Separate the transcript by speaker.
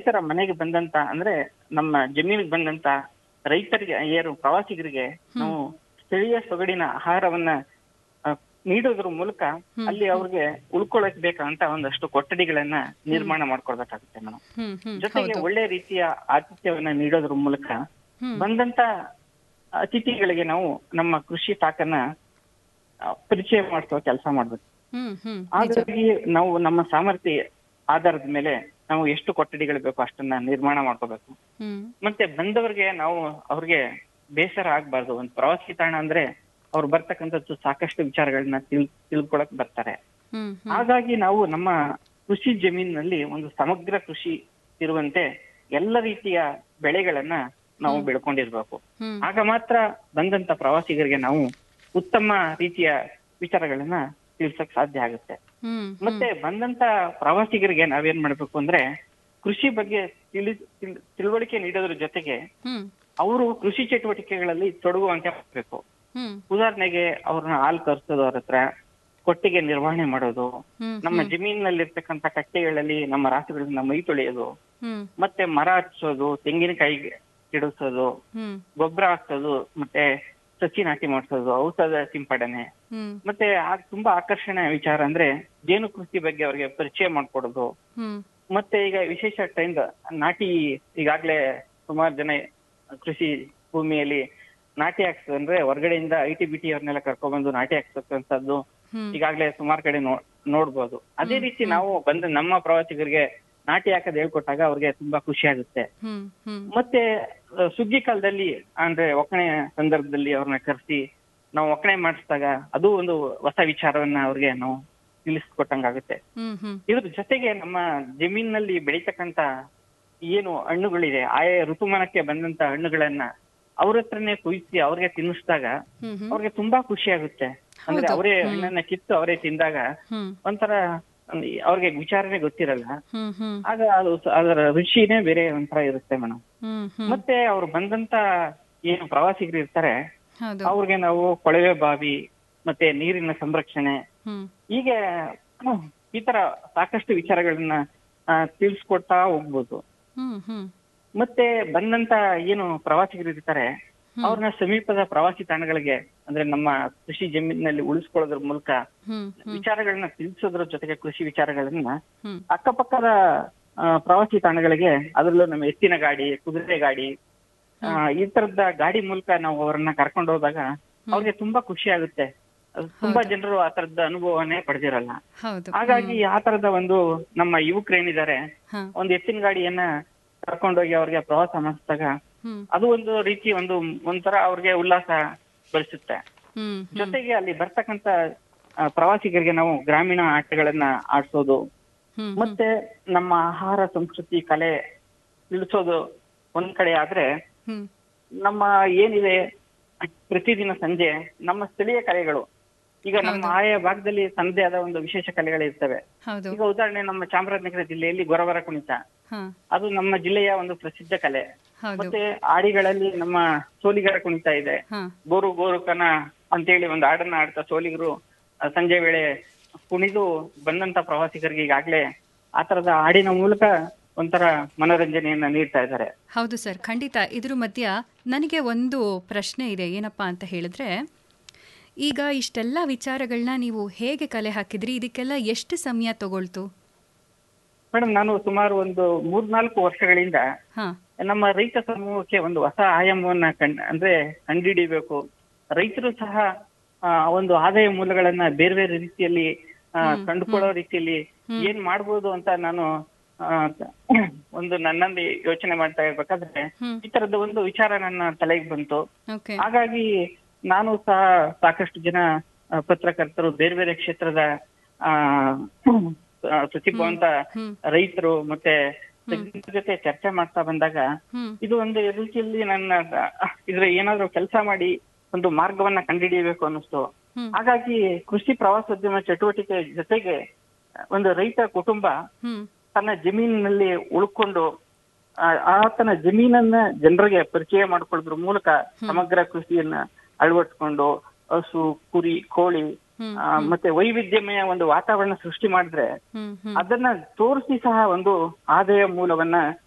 Speaker 1: ರೈತರ ಮನೆಗೆ ಬಂದಂತ ಅಂದ್ರೆ ನಮ್ಮ ಜಮೀನಿಗೆ ಬಂದಂತ ರೈತರಿಗೆ ಏನು ಪ್ರವಾಸಿಗರಿಗೆ ನಾವು ಸ್ಥಳೀಯ ಸೊಗಡಿನ ಆಹಾರವನ್ನ ಆ, ನೀಡೋದ್ರ ಮೂಲಕ ಅಲ್ಲಿ ಅವ್ರಿಗೆ ಉಳ್ಕೊಳಕ್ ಬೇಕಾದಂತ ಒಂದಷ್ಟು ಕೊಠಡಿಗಳನ್ನ ನಿರ್ಮಾಣ ಮಾಡ್ಕೊಳ್ಬೇಕಾಗುತ್ತೆ ಮೇಡಮ್
Speaker 2: ಹ್ಮ್ ಹ್ಮ್
Speaker 1: ಜೊತೆಗೆ ಒಳ್ಳೆ ರೀತಿಯ ಆತಿಥ್ಯವನ್ನ ನೀಡೋದ್ರ ಮೂಲಕ
Speaker 2: ಹ್ಮ್.
Speaker 1: ಬಂದಂತ ಅತಿಥಿಗಳಿಗೆ ನಾವು ನಮ್ಮ ಕೃಷಿ ತಾಕನ್ನ ಆ, ಪರಿಚಯ ಮಾಡಿಸೋ ಕೆಲಸ ಮಾಡ್ಬೇಕು
Speaker 2: ಹ್ಮ್ ಹ್ಮ್
Speaker 1: ಹಾಗಾಗಿ ನಾವು ನಮ್ಮ ಸಾಮರ್ಥ್ಯ ಆಧಾರದ ಮೇಲೆ ನಾವು ಎಷ್ಟು ಕೊಠಡಿಗಳು ಬೇಕು ಅಷ್ಟನ್ನ ನಿರ್ಮಾಣ ಮಾಡ್ಕೋಬೇಕು
Speaker 2: ಹ್ಮ್
Speaker 1: ಮತ್ತೆ ಬಂದವರಿಗೆ ನಾವು ಅವ್ರಿಗೆ ಬೇಸರ ಆಗ್ಬಾರ್ದು ಒಂದು ಪ್ರವಾಸಿ ತಾಣ ಅಂದ್ರೆ ಅವ್ರು ಬರ್ತಕ್ಕಂಥದ್ದು ಸಾಕಷ್ಟು ವಿಚಾರಗಳನ್ನ ತಿಳ್ ತಿಳ್ಕೊಳಕ್ ಬರ್ತಾರೆ
Speaker 2: ಹ್ಮ್ ಹ್ಮ್
Speaker 1: ಹಾಗಾಗಿ ನಾವು ನಮ್ಮ ಕೃಷಿ ಜಮೀನಿನಲ್ಲಿ ಒಂದು ಸಮಗ್ರ ಕೃಷಿ ಇರುವಂತೆ ಎಲ್ಲ ರೀತಿಯ ಬೆಳೆಗಳನ್ನ ನಾವು ಬೆಳ್ಕೊಂಡಿರ್ಬೇಕು
Speaker 2: ಹ್ಮ್
Speaker 1: ಆಗ ಮಾತ್ರ ಬಂದಂತ ಪ್ರವಾಸಿಗರಿಗೆ ನಾವು ಉತ್ತಮ ರೀತಿಯ ವಿಚಾರಗಳನ್ನ ತಿಳ್ಸಕ್ ಸಾಧ್ಯ ಆಗುತ್ತೆ
Speaker 2: ಹ್ಮ್
Speaker 1: ಮತ್ತೆ ಬಂದಂತ ಪ್ರವಾಸಿಗರಿಗೆ ನಾವೇನ್ ಮಾಡ್ಬೇಕು ಅಂದ್ರೆ ಕೃಷಿ ಬಗ್ಗೆ ತಿಳಿ ತಿಳ್- ತಿಳುವಳಿಕೆ ನೀಡೋದ್ರ ಜೊತೆಗೆ
Speaker 2: ಹ್ಮ್
Speaker 1: ಅವರು ಕೃಷಿ ಚಟುವಟಿಕೆಗಳಲ್ಲಿ ತೊಡಗುವಂತೆ ಮಾಡ್ಬೇಕು
Speaker 2: ಹ್ಮ್
Speaker 1: ಉದಾಹರಣೆಗೆ ಅವ್ರನ್ನ ಹಾಲ್ ಕರ್ಸೋದು ಅವ್ರ ಹತ್ರ ಕೊಟ್ಟಿಗೆ ನಿರ್ವಹಣೆ ಮಾಡೋದು
Speaker 2: ಹ್ಮ್
Speaker 1: ನಮ್ಮ ಜಮೀನಿನಲ್ಲಿರ್ತಕ್ಕಂಥ ಕಟ್ಟೆಗಳಲ್ಲಿ ನಮ್ಮ ರಾಸುಗಳನ್ನ ಮೈ ತೊಳೆಯೋದು
Speaker 2: ಹ್ಮ್
Speaker 1: ಮತ್ತೆ ಮರ ಹಚ್ಚೋದು ತೆಂಗಿನಕಾಯಿ ಗಿಡಿಸೋದು
Speaker 2: ಹ್ಮ್
Speaker 1: ಗೊಬ್ಬರ ಹಾಕ್ಸೋದು ಮತ್ತೆ ಸಸಿ ನಾಟಿ ಮಾಡಿಸೋದು ಔಷಧ ಸಿಂಪಡಣೆ
Speaker 2: ಹ್ಮ್
Speaker 1: ಮತ್ತೆ ಆ- ತುಂಬಾ ಆಕರ್ಷಣೆಯ ವಿಚಾರ ಅಂದ್ರೆ ಜೇನು ಕೃಷಿ ಬಗ್ಗೆ ಅವ್ರಿಗೆ ಪರಿಚಯ ಮಾಡ್ಕೊಡೋದು
Speaker 2: ಹ್ಮ್
Speaker 1: ಮತ್ತೆ ಈಗ ವಿಶೇಷ ಟ್ರೆಂಡ್ ನಾಟಿ ಈಗಾಗ್ಲೇ ಸುಮಾರು ಜನ ಕೃಷಿ ಭೂಮಿಯಲ್ಲಿ ನಾಟಿ ಹಾಕ್ಸ್ ಅಂದ್ರೆ ಹೊರಗಡೆಯಿಂದ ಐ ಟಿ ಬಿ ಟಿ ಅವ್ರನ್ನೆಲ್ಲ ಕರ್ಕೊಂಡ್ಬಂದು ನಾಟಿ ಹಾಕ್ಸಕ್ಕಂಥದ್ದು
Speaker 2: ಹ್ಮ್
Speaker 1: ಈಗಾಗ್ಲೇ ಸುಮಾರು ಕಡೆ ನೋ ನೋಡ್ಬೋದು ಅದೇ ರೀತಿ ನಾವು ಬಂದ ನಮ್ಮ ಪ್ರವಾಸಿಗರಿಗೆ ನಾಟಿ ಹಾಕೋದ್ ಹೇಳ್ಕೊಟ್ಟಾಗ ಅವ್ರಿಗೆ ತುಂಬಾ ಖುಷಿ ಆಗುತ್ತೆ
Speaker 2: ಹ್ಮ್ ಹ್ಮ್
Speaker 1: ಮತ್ತೆ ಆ, ಸುಗ್ಗಿ ಕಾಲದಲ್ಲಿ ಅಂದ್ರೆ ಒಕ್ಕಣೆ ಸಂದರ್ಭದಲ್ಲಿ ಅವ್ರನ್ನ ಕರೆಸಿ ನಾವು ಒಕ್ಕಣೆ ಮಾಡಿಸಿದಾಗ ಅದು ಒಂದು ಹೊಸ ವಿಚಾರವನ್ನ ಅವ್ರಿಗೆ ನಾವು ತಿಳಿಸ್ಕೊಟ್ಟಂಗಾಗುತ್ತೆ
Speaker 2: ಹ್ಮ್ ಹ್ಮ್
Speaker 1: ಇದ್ರ ಜೊತೆಗೆ ನಮ್ಮ ಜಮೀನಿನಲ್ಲಿ ಬೆಳೀತಕ್ಕಂತ ಏನು ಹಣ್ಣುಗಳಿದೆ ಆಯಾ ಋತುಮಾನಕ್ಕೆ ಬಂದಂತ ಹಣ್ಣುಗಳನ್ನ ಅವ್ರ ಹತ್ರನೇ ಕುಯ್ಸಿ ಅವ್ರಿಗೆ ತಿನ್ನಿಸಿದಾಗ
Speaker 2: ಹ್ಮ್ ಹ್ಮ್
Speaker 1: ಅವ್ರಿಗೆ ತುಂಬಾ ಖುಷಿ ಆಗುತ್ತೆ ಅಂದ್ರೆ ಅವರೇ ಹಣ್ಣನ್ನ ಕಿತ್ತು ಅವರೇ ತಿಂದಾಗ
Speaker 2: ಹ್ಮ್
Speaker 1: ಒಂಥರ ಅವ್ರಿಗೆ ವಿಚಾರನೇ ಗೊತ್ತಿರಲ್ಲ
Speaker 2: ಹ್ಮ್ ಹ್ಮ್
Speaker 1: ಆಗ ಅದು ಸ- ಅದರ ರುಚಿನೇ ಬೇರೆ ಒಂಥರ ಇರುತ್ತೆ ಮೇಡಮ್
Speaker 2: ಹ್ಮ್ ಹ್ಮ್
Speaker 1: ಮತ್ತೆ ಅವ್ರು ಬಂದಂತ ಏನು ಪ್ರವಾಸಿಗರು ಇರ್ತಾರೆ
Speaker 2: ಹೌದು
Speaker 1: ಅವ್ರಿಗೆ ನಾವು ಕೊಳವೆ ಬಾವಿ ಮತ್ತೆ ನೀರಿನ ಸಂರಕ್ಷಣೆ
Speaker 2: ಹ್ಮ್
Speaker 1: ಹೀಗೆ ಹ್ಮ್, ಈ ತರ ಸಾಕಷ್ಟು ವಿಚಾರಗಳನ್ನ ಆ, ತಿಳಿಸ್ಕೊಡ್ತಾ ಹೋಗ್ಬೋದು
Speaker 2: ಹ್ಮ್ ಹ್ಮ್
Speaker 1: ಮತ್ತೆ ಬಂದಂತ ಏನು ಪ್ರವಾಸಿಗರು ಇರ್ತಾರೆ ಅವ್ರನ್ನ ಸಮೀಪದ ಪ್ರವಾಸಿ ತಾಣಗಳಿಗೆ ಅಂದ್ರೆ ನಮ್ಮ ಕೃಷಿ ಜಮೀನಿನಲ್ಲಿ ಉಳಿಸ್ಕೊಳ್ಳೋದ್ರ ಮೂಲಕ
Speaker 2: ಹ್ಮ್
Speaker 1: ವಿಚಾರಗಳನ್ನ ತಿಳಿಸೋದ್ರ ಜೊತೆಗೆ ಕೃಷಿ ವಿಚಾರಗಳನ್ನ
Speaker 2: ಹ್ಮ್
Speaker 1: ಅಕ್ಕಪಕ್ಕದ ಆ, ಪ್ರವಾಸಿ ತಾಣಗಳಿಗೆ ಅದರಲ್ಲೂ ನಮ್ಮ ಎತ್ತಿನ ಗಾಡಿ ಕುದುರೆ ಗಾಡಿ ಆ, ಈ ತರದ ಗಾಡಿ ಮೂಲಕ ನಾವು ಅವರನ್ನ ಕರ್ಕೊಂಡು ಹೋದಾಗ ಅವ್ರಿಗೆ ತುಂಬಾ ಖುಷಿ ಆಗುತ್ತೆ ಅದು ತುಂಬಾ ಜನರು ಆ ತರದ ಅನುಭವನೇ ಪಡೆದಿರಲ್ಲ
Speaker 2: ಹೌದು
Speaker 1: ಹಾಗಾಗಿ ಆ ತರದ ಒಂದು ನಮ್ಮ ಯುವಕರೇನಿದ್ದಾರೆ
Speaker 2: ಹಾ
Speaker 1: ಒಂದು ಎತ್ತಿನ ಗಾಡಿಯನ್ನ ಕರ್ಕೊಂಡೋಗಿ ಅವ್ರಿಗೆ ಪ್ರವಾಸ ಮಾಡಿಸಿದಾಗ
Speaker 2: ಹ್ಮ್
Speaker 1: ಅದು ಒಂದು ರೀತಿ ಒಂದು ಒಂಥರ ಅವ್ರಿಗೆ ಉಲ್ಲಾಸ ಬೆಳೆಸುತ್ತೆ
Speaker 2: ಹ್ಮ್
Speaker 1: ಜೊತೆಗೆ ಅಲ್ಲಿ ಬರ್ತಕ್ಕಂತ ಆ, ಪ್ರವಾಸಿಗರಿಗೆ ನಾವು ಗ್ರಾಮೀಣ ಆಟಗಳನ್ನ ಆಡ್ಸೋದು
Speaker 2: ಹ್ಮ್
Speaker 1: ಮತ್ತೆ ನಮ್ಮ ಆಹಾರ ಸಂಸ್ಕೃತಿ ಕಲೆ ತಿಳಿಸೋದು ಒಂದ್ ಕಡೆ ಆದ್ರೆ
Speaker 2: ಹ್ಮ್
Speaker 1: ನಮ್ಮ ಏನಿದೆ ಪ್ರತಿದಿನ ಸಂಜೆ ನಮ್ಮ ಸ್ಥಳೀಯ ಕಲೆಗಳು ಈಗ ನಮ್ಮ ಆಯಾ ಭಾಗದಲ್ಲಿ ತನ್ನದೇ ಆದ ಒಂದು ವಿಶೇಷ ಕಲೆಗಳಿರ್ತವೆ
Speaker 2: ಹೌದು
Speaker 1: ಈಗ ಉದಾಹರಣೆ ನಮ್ಮ ಚಾಮರಾಜನಗರ ಜಿಲ್ಲೆಯಲ್ಲಿ ಗೊರವರ ಕುಣಿತ
Speaker 2: ಹಾ
Speaker 1: ಅದು ನಮ್ಮ ಜಿಲ್ಲೆಯ ಒಂದು ಪ್ರಸಿದ್ಧ ಕಲೆ
Speaker 2: ಹೌದು
Speaker 1: ಮತ್ತೆ ಆಡಿಗಳಲ್ಲಿ ನಮ್ಮ ಸೋಲಿಗರ ಕುಣಿತ ಇದೆ
Speaker 2: ಹಾ
Speaker 1: ಗೋರು ಗೋರುಕನ ಅಂತೇಳಿ ಒಂದು ಹಾಡನ್ನ ಆಡ್ತಾ ಸೋಲಿಗರು ಆ, ಸಂಜೆ ವೇಳೆ ಕುಣಿದು ಬಂದಂತ ಪ್ರವಾಸಿಗರಿಗೆ ಈಗಾಗ್ಲೇ ಆ ತರದ ಹಾಡಿನ ಮೂಲಕ ಒಂಥರ ಮನೋರಂಜನೆಯನ್ನ ನೀಡ್ತಾ ಇದ್ದಾರೆ
Speaker 2: ಹೌದು ಸರ್ ಖಂಡಿತ ಇದ್ರ ಮಧ್ಯ ನನಗೆ ಒಂದು ಪ್ರಶ್ನೆ ಇದೆ ಏನಪ್ಪಾ ಅಂತ ಹೇಳಿದ್ರೆ ಈಗ ಇಷ್ಟೆಲ್ಲ ವಿಚಾರಗಳನ್ನ ನೀವು ಹೇಗೆ ಕಲೆ ಹಾಕಿದ್ರಿ ಇದಕ್ಕೆಲ್ಲ ಎಷ್ಟು ಸಮಯ ತಗೊಳ್ತು
Speaker 1: ಮೇಡಮ್ ನಾನು ಸುಮಾರು ಒಂದು ಮೂರ್ನಾಲ್ಕು ವರ್ಷಗಳಿಂದ
Speaker 2: ಹಾ
Speaker 1: ನಮ್ಮ ರೈತ ಸಮೂಹಕ್ಕೆ ಒಂದು ಹೊಸ ಆಯಾಮವನ್ನ ಕಣ್ ಅಂದ್ರೆ ಕಂಡುಹಿಡಿಬೇಕು ರೈತರು ಸಹ ಆ, ಒಂದು ಆದಾಯ ಮೂಲಗಳನ್ನ ಬೇರೆ ಬೇರೆ ರೀತಿಯಲ್ಲಿ ಆ, ಕಂಡುಕೊಳ್ಳೋ ರೀತಿಯಲ್ಲಿ ಏನ್ ಮಾಡ್ಬೋದು ಅಂತ ನಾನು ಆ, ಒಂದು ನನ್ನಲ್ಲಿ ಯೋಚನೆ ಮಾಡ್ತಾ ಇರ್ಬೇಕಾದ್ರೆ
Speaker 2: ಹ್ಮ್.
Speaker 1: ಈ ತರದ ಒಂದು ವಿಚಾರ ನನ್ನ ತಲೆಗೆ ಬಂತು
Speaker 2: ಓಕೆ
Speaker 1: ಹಾಗಾಗಿ ನಾನು ಸಹ ಸಾಕಷ್ಟು ಜನ ಆ, ಪತ್ರಕರ್ತರು ಬೇರೆ ಬೇರೆ ಕ್ಷೇತ್ರದ ಆ ಆ, ಪ್ರತಿಭಾವಂತ
Speaker 2: ಹ್ಮ್
Speaker 1: ರೈತರು ಮತ್ತೆ ತಜ್ಞರ ಜೊತೆ ಚರ್ಚೆ ಮಾಡ್ತಾ ಬಂದಾಗ
Speaker 2: ಹ್ಮ್
Speaker 1: ಇದು ಒಂದು ರೀತಿಯಲ್ಲಿ ನನ್ನ ಇದ್ರ ಏನಾದ್ರೂ ಕೆಲಸ ಮಾಡಿ ಒಂದು ಮಾರ್ಗವನ್ನ ಕಂಡುಹಿಡಿಯಬೇಕು ಅನ್ನಿಸ್ತು
Speaker 2: ಹ್ಮ್.
Speaker 1: ಹಾಗಾಗಿ ಕೃಷಿ ಪ್ರವಾಸೋದ್ಯಮ ಚಟುವಟಿಕೆ ಜೊತೆಗೆ ಒಂದು ರೈತ ಕುಟುಂಬ
Speaker 2: ಹ್ಮ್
Speaker 1: ತನ್ನ ಜಮೀನಿನಲ್ಲಿ ಉಳ್ಕೊಂಡು ಆ- ಆತನ ಜಮೀನನ್ನ ಜನರಿಗೆ ಪರಿಚಯ ಮಾಡ್ಕೊಳ್ಳೋದ್ರ ಮೂಲಕ ಸಮಗ್ರ ಕೃಷಿಯನ್ನ ಅಳವಡಿಸ್ಕೊಂಡು ಹಸು ಕುರಿ ಕೋಳಿ
Speaker 2: ಹ್ಮ್.
Speaker 1: ಆ, ಮತ್ತೆ ವೈವಿಧ್ಯಮಯ ಒಂದು ವಾತಾವರಣ ಸೃಷ್ಟಿ ಮಾಡಿದ್ರೆ
Speaker 2: ಹ್ಮ್ ಹ್ಮ್
Speaker 1: ಅದನ್ನ ತೋರಿಸಿ ಸಹ ಒಂದು ಆದಾಯ ಮೂಲವನ್ನ